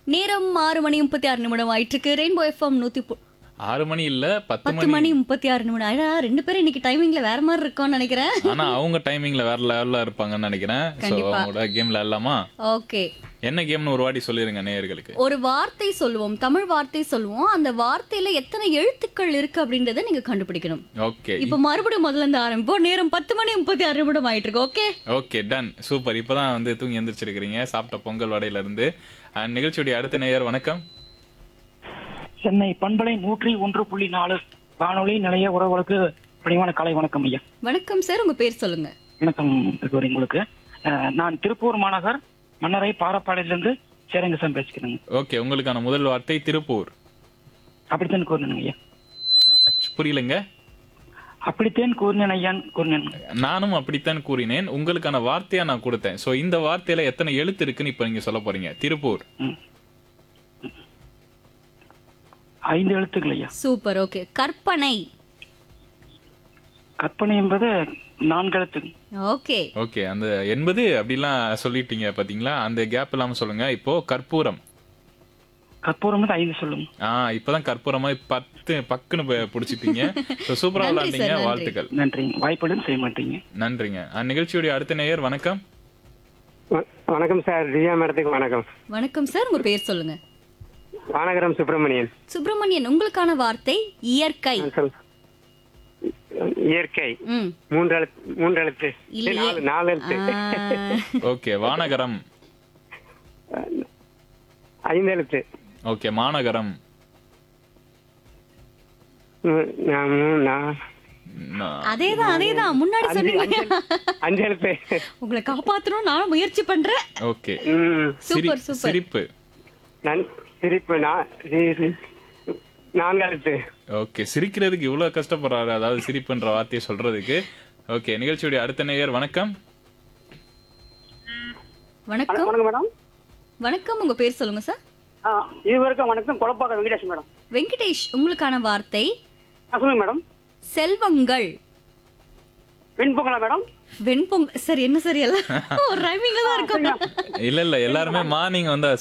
நேரம் ஆறு மணி முப்பத்தி ஆறு நிமிடம் ஆயிட்டு இருக்கு ரெயின்போ எஃப்எம் நூத்தி பு- ஆறு மணி இல்ல பத்து பத்து மணி மணி முப்பத்தி ஆறு நிமிடம் ஆயிடா ரெண்டு பேரும் இன்னைக்கு டைமிங்ல வேற மாதிரி இருக்கோம்னு நினைக்கிறேன் ஆனா அவங்க டைமிங்ல வேற லெவல்ல இருப்பாங்கன்னு நினைக்கிறேன் சோ கண்டிப்பா. அவங்களோட கேம்ல எல்லாமா ஓகே என்ன கேம்னு ஒரு வாட்டி சொல்லிருங்க நேயர்களுக்கு ஒரு வார்த்தை சொல்லுவோம் தமிழ் வார்த்தை சொல்லுவோம் அந்த வார்த்தையில எத்தனை எழுத்துக்கள் இருக்கு அப்படின்றத நீங்க கண்டுபிடிக்கணும் ஓகே இப்ப மறுபடியும் முதல்ல இருந்து ஆரம்பிப்போம் நேரம் பத்து மணி முப்பத்தி ஆறு நிமிடம் ஆயிட்டு இருக்கு ஓகே ஓகே டன் சூப்பர் இப்பதான் வந்து தூங்கி எந்திரிச்சிருக்கிறீங்க சாப்பிட்ட பொங்கல் வடையில இருந்து அஹ், நிகழ்ச்சியுடைய அடுத்த நேயர் வணக்கம் சென்னை பண்பலை நூற்றி ஒன்று புள்ளி நாலு வானொலி நிலைய உறவுகளுக்கு பணிவான காலை வணக்கம் ஐயா வணக்கம் சார் உங்க பேர் சொல்லுங்க வணக்கம் இதுவரை உங்களுக்கு அஹ், நான் திருப்பூர் மாநகர் மன்னரை பாரப்பாளையிலிருந்து சேரங்கசாமி பேசிக்கிறேங்க ஓகே உங்களுக்கான முதல் வார்த்தை திருப்பூர் அப்படித்தான் கூறினேன் ஐயா அச்சு, புரியலங்க அப்படித்தான் கூறினேன் ஐயான் கூறினேன் நானும் அப்படித்தான் கூறினேன் உங்களுக்கான வார்த்தையா நான் கொடுத்தேன் சோ இந்த வார்த்தையில எத்தனை எழுத்து இருக்குன்னு இப்ப நீங்க சொல்ல போறீங்க திருப்பூர் ம். ஐந்து எழுத்துக்கள் ஐயா சூப்பர் ஓகே கற்பனை கற்பனை என்பது நான்கு எழுத்து ஓகே ஓகே அந்த எண்பது அப்படிலாம் சொல்லிட்டீங்க பாத்தீங்களா அந்த கேப் இல்லாம சொல்லுங்க இப்போ கற்பூரம் கற்பூரம் வந்து ஐந்து சொல்லுங்க ஆ இப்பதான் கற்பூரமா பத்து பக்குன்னு ப- புடிச்சிட்டீங்க So, சூப்பரா நன்றி விளையாண்டீங்க சார், நன்றி. வாழ்த்துக்கள் நன்றிங்க வாய்ப்புடன் செய்ய மாட்டீங்க நன்றிங்க அந்நிகழ்ச்சியுடைய அடுத்த நேயர் வணக்கம் வ- வணக்கம் சார் திவ்யா மேடத்துக்கு வணக்கம் வணக்கம் சார் உங்க பேர் சொல்லுங்க வானகரம் சுப்பிரமணியன் சுப்பிரமணியன் உங்களுக்கான வார்த்தை இயற்கை ஆ, சொல் இயற்கை ம் மூன்று எழுத்து மூன்று எழுத்து இல்லையே. நாலு நாலு எழுத்து ஆ, ஓகே வானகரம் ஐந்து எழுத்து ஓகே மாநகரம் ம், நான் மூ- நான் நா- அதேதான் அதேதான் முன்னாடி சொன்னீங்க அஞ்சு எழுத்து உங்களை காப்பாத்தணும் நானும் முயற்சி பண்றேன் ஓகே ம், சிரி- சூப்பர், சூப்பர். சிரிப்பு நன் சிரிப்பு நான் சி- நான்கு எழுத்து ஓகே சிரிக்கிறதுக்கு இவ்வளவு கஷ்டப்படுறாரு அதாவது சிரிப்புன்ற வார்த்தையை சொல்றதுக்கு ஓகே நிகழ்ச்சியுடைய அடுத்த நேயர் வணக்கம் வணக்கம் வணக்கம் மேடம் வணக்கம் உங்க பேர் சொல்லுங்க சார் ஆ, இதுவரைக்கும் வணக்கம் குழப்பாக்க வெங்கடேஷ் மேடம் வெங்கடேஷ் உங்களுக்கான வார்த்தை ஆ, சொல்லுங்க மேடம் செல்வங்கள் வெண்பொங்கலா மேடம் வெண்பொங்க சார் என்ன சார் எல்லாம் ஒரு ரைமிங்ல தான் இருக்கும் இல்ல இல்ல எல்லாருமே மார்னிங் வந்து